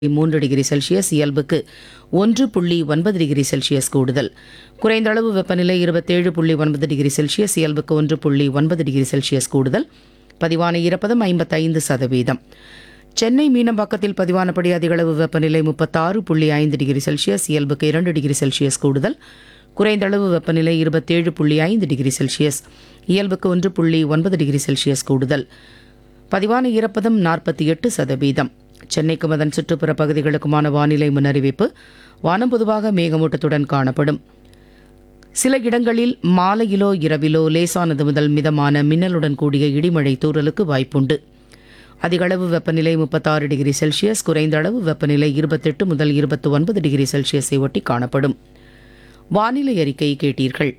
மூன்று degree Celsius இயல்புக்கு ஒன்று புள்ளி ஒன்பது டிகிரி செல்சியஸ் கூடுதல் குறைந்த அளவு வெப்பநிலை இருபத்தேழு புள்ளி ஒன்பது டிகிரி செல்சியஸ் இயல்புக்கு ஒன்று புள்ளி ஒன்பது டிகிரி செல்சியஸ் கூடுதல் பதிவான ஈரப்பதம் ஐம்பத்தைந்து சதவீதம் சென்னை மீனம்பாக்கத்தில் பதிவானபடி அதிகளவு வெப்பநிலை முப்பத்தாறு புள்ளி ஐந்து டிகிரி செல்சியஸ் இயல்புக்கு இரண்டு டிகிரி செல்சியஸ் கூடுதல் குறைந்த அளவு வெப்பநிலை இருபத்தேழு புள்ளி ஐந்து டிகிரி செல்சியஸ் இயல்புக்கு ஒன்று புள்ளி ஒன்பது டிகிரி செல்சியஸ் கூடுதல் பதிவான ஈரப்பதம் நாற்பத்தி எட்டு சதவீதம் சென்னைக்கும் அதன் சுற்றுப்புற பகுதிகளுக்குமான வானிலை முன்னறிவிப்பு வானம் பொதுவாக மேகமூட்டத்துடன் காணப்படும் சில இடங்களில் மாலையிலோ இரவிலோ லேசானது முதல் மிதமான மின்னலுடன் கூடிய இடிமழை தூறலுக்கு வாய்ப்புண்டு அதிகளவு வெப்பநிலை முப்பத்தாறு டிகிரி செல்சியஸ் குறைந்த அளவு வெப்பநிலை இருபத்தெட்டு முதல் இருபத்தி ஒன்பது டிகிரி செல்சியஸை ஒட்டி காணப்படும் வானிலை அறிக்கை கேட்டீர்கள்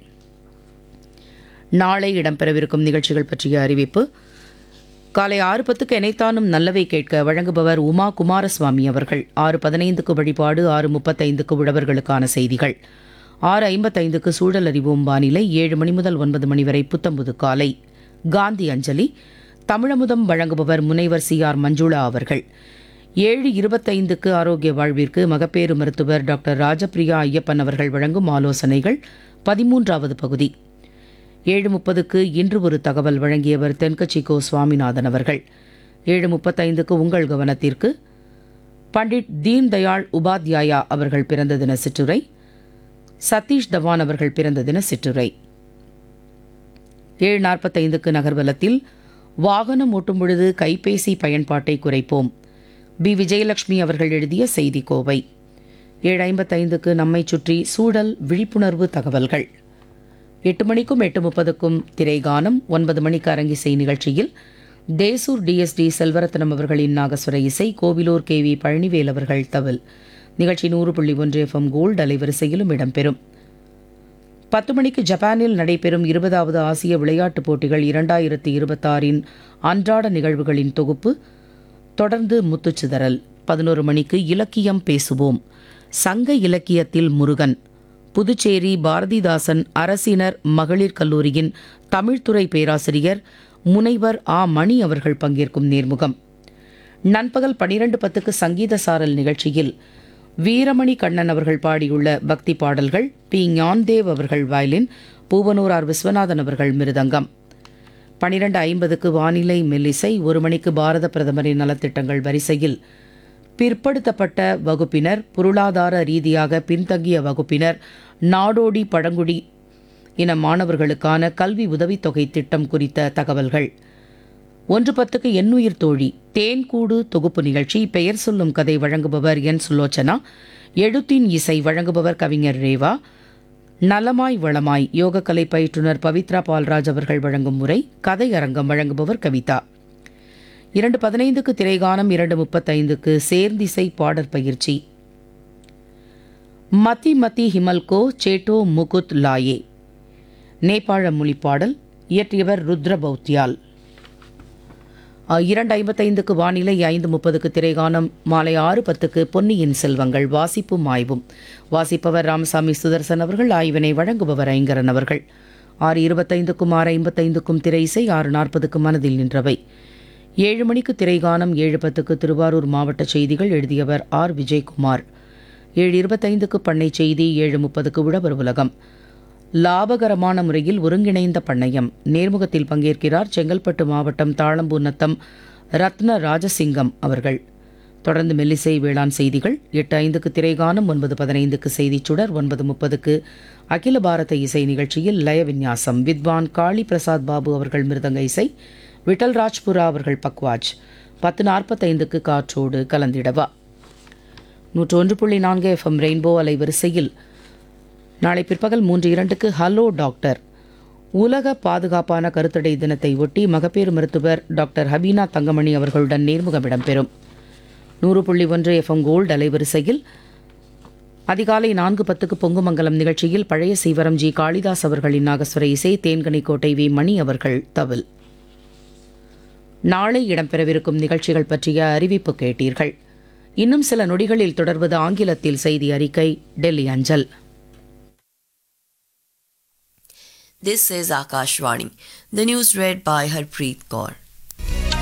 நாளை இடம்பெறவிருக்கும் நிகழ்ச்சிகள் பற்றிய அறிவிப்பு காலை ஆறு பத்துக்கு எனைத்தானும் நல்லவை கேட்க வழங்குபவர் உமா குமாரசுவாமி அவர்கள் ஆறு பதினைந்துக்கு வழிபாடு ஆறு முப்பத்தைந்துக்கு உழவர்களுக்கான செய்திகள் ஆறு ஐம்பத்தைந்துக்கு சூழல் அறிவோம் வானிலை ஏழு மணி முதல் ஒன்பது மணி வரை புத்தம்புது காலை காந்தி அஞ்சலி தமிழமுதம் வழங்குபவர் முனைவர் சி ஆர் மஞ்சுளா அவர்கள் ஏழு இருபத்தைந்துக்கு ஆரோக்கிய வாழ்விற்கு மகப்பேறு மருத்துவர் டாக்டர் ராஜபிரியா ஐயப்பன் அவர்கள் வழங்கும் ஆலோசனைகள் பதிமூன்றாவது பகுதி ஏழு முப்பதுக்கு இன்று ஒரு தகவல் வழங்கியவர் தென்கட்சி கோ சுவாமிநாதன் அவர்கள் ஏழு முப்பத்தைந்துக்கு உங்கள் கவனத்திற்கு பண்டிட் தீன் தயாள் உபாத்யாயா அவர்கள் பிறந்த தின சிற்றுரை சதீஷ் தவான் அவர்கள் பிறந்த தின சிற்றுரை ஏழு நாற்பத்தைந்துக்கு நகர்வலத்தில் வாகனம் ஓட்டும் பொழுது கைபேசி பயன்பாட்டை குறைப்போம் பி விஜயலட்சுமி அவர்கள் எழுதிய செய்தி கோவை ஏழு ஐம்பத்தைந்துக்கு நம்மை சுற்றி சூழல் விழிப்புணர்வு தகவல்கள் எட்டு மணிக்கும் எட்டு முப்பதுக்கும் திரைகானம் ஒன்பது மணிக்கு அரங்கிசை நிகழ்ச்சியில் தேசூர் டிஎஸ்டி செல்வரத்னம் அவர்களின் நாகஸ்வர இசை கோவிலூர் கே வி பழனிவேல் அவர்கள் தவில் நிகழ்ச்சி நூறு புள்ளி ஒன்று எஃப்எம் கோல்டு அலைவரிசையிலும் இடம்பெறும் பத்து மணிக்கு ஜப்பானில் நடைபெறும் இருபதாவது ஆசிய விளையாட்டுப் போட்டிகள் இரண்டாயிரத்தி இருபத்தாறின் அன்றாட நிகழ்வுகளின் தொகுப்பு தொடர்ந்து முத்துச்சிதறல் பதினோரு மணிக்கு இலக்கியம் பேசுவோம் சங்க இலக்கியத்தில் முருகன் புதுச்சேரி பாரதிதாசன் அரசினர் மகளிர் கல்லூரியின் தமிழ்துறை பேராசிரியர் முனைவர் ஆ மணி அவர்கள் பங்கேற்கும் நேர்முகம் நண்பகல் பனிரெண்டு பத்துக்கு சங்கீத சாரல் நிகழ்ச்சியில் வீரமணி கண்ணன் அவர்கள் பாடியுள்ள பக்தி பாடல்கள் பி ஞான்தேவ் அவர்கள் வயலின் பூவனூர் ஆர் விஸ்வநாதன் அவர்கள் மிருதங்கம் பனிரெண்டு ஐம்பதுக்கு வானிலை மெல்லிசை ஒரு மணிக்கு பாரத பிரதமரின் நலத்திட்டங்கள் வரிசையில் பிற்படுத்தப்பட்ட வகுப்பினர் பொருளாதார ரீதியாக பின்தங்கிய வகுப்பினர் நாடோடி பழங்குடி இன மாணவர்களுக்கான கல்வி உதவித்தொகை திட்டம் குறித்த தகவல்கள் ஒன்று பத்துக்கு எண்ணுயிர் தோழி தேன்கூடு தொகுப்பு நிகழ்ச்சி பெயர் சொல்லும் கதை வழங்குபவர் என் சுலோச்சனா எழுத்தின் இசை வழங்குபவர் கவிஞர் ரேவா நலமாய் வளமாய் யோகக்கலை பயிற்றுனர் பவித்ரா பால்ராஜ் அவர்கள் வழங்கும் முறை கதை அரங்கம் வழங்குபவர் கவிதா இரண்டு பதினைந்துக்கு திரைகானம் இரண்டு முப்பத்தைந்துக்கு சேர்ந்திசை பாடற் பயிற்சி மத்தி மத்தி ஹிமல்கோ சேட்டோ முகுத் லாயே நேபாள மொழி பாடல் இயற்றியவர் ருத்ர பௌத்தியால் அஹ், இரண்டு ஐம்பத்தைந்துக்கு வானிலை ஐந்து முப்பதுக்கு திரைகானம் மாலை ஆறு பத்துக்கு பொன்னியின் செல்வங்கள் வாசிப்பும் ஆய்வும் வாசிப்பவர் ராமசாமி சுதர்சன் அவர்கள் ஆய்வினை வழங்குபவர் ஐங்கரன் அவர்கள் ஆறு இருபத்தைந்துக்கும் ஆறு ஐம்பத்தைந்துக்கும் திரை இசை ஆறு நாற்பதுக்கு மனதில் நின்றவை ஏழு மணிக்கு திரைகானம் ஏழு பத்துக்கு திருவாரூர் மாவட்ட செய்திகள் எழுதியவர் ஆர் விஜயகுமார் ஏழு இருபத்தைந்துக்கு பண்ணை செய்தி ஏழு முப்பதுக்கு உழவர் உலகம் லாபகரமான முறையில் ஒருங்கிணைந்த பண்ணையம் நேர்முகத்தில் பங்கேற்கிறார் செங்கல்பட்டு மாவட்டம் தாளம்பூர் நத்தம் ரத்ன ராஜசிங்கம் அவர்கள் தொடர்ந்து மெல்லிசை வேளாண் செய்திகள் எட்டு ஐந்துக்கு திரைகானம் ஒன்பது பதினைந்துக்கு செய்திச் சுடர் ஒன்பது முப்பதுக்கு அகில பாரத இசை நிகழ்ச்சியில் லய விந்யாசம் வித்வான் காளி பிரசாத் பாபு அவர்கள் மிருதங்க இசை விட்டல் ராஜ்புரா அவர்கள் பக்வாஜ் பத்து நாற்பத்தைந்துக்கு காற்றோடு கலந்திடவா நூற்று ஒன்று புள்ளி நான்கு எஃப்எம் ரெயின்போ அலைவரிசையில் நாளை பிற்பகல் மூன்று இரண்டுக்கு ஹலோ டாக்டர் உலக பாதுகாப்பான கருத்தடை தினத்தை ஒட்டி மகப்பேறு மருத்துவர் டாக்டர் ஹபீனா தங்கமணி அவர்களுடன் நேர்முகம் இடம்பெறும் நூறு புள்ளி ஒன்று எஃப்எம் கோல்டு அலைவரிசையில் அதிகாலை நான்கு பத்துக்கு பொங்குமங்கலம் நிகழ்ச்சியில் பழைய சீவரம் ஜி காளிதாஸ் அவர்களின் நாகஸ்வர இசை தேன்கனிக்கோட்டை வி மணி அவர்கள் தவில் நாளை இடம்பெறவிருக்கும் நிகழ்ச்சிகள் பற்றிய அறிவிப்பு கேட்டீர்கள் இன்னும் சில நொடிகளில் தொடர்வது ஆங்கிலத்தில் செய்தி அறிக்கை டெல்லி அஞ்சல் This is Akashvani. The news read by Harpreet Kaur.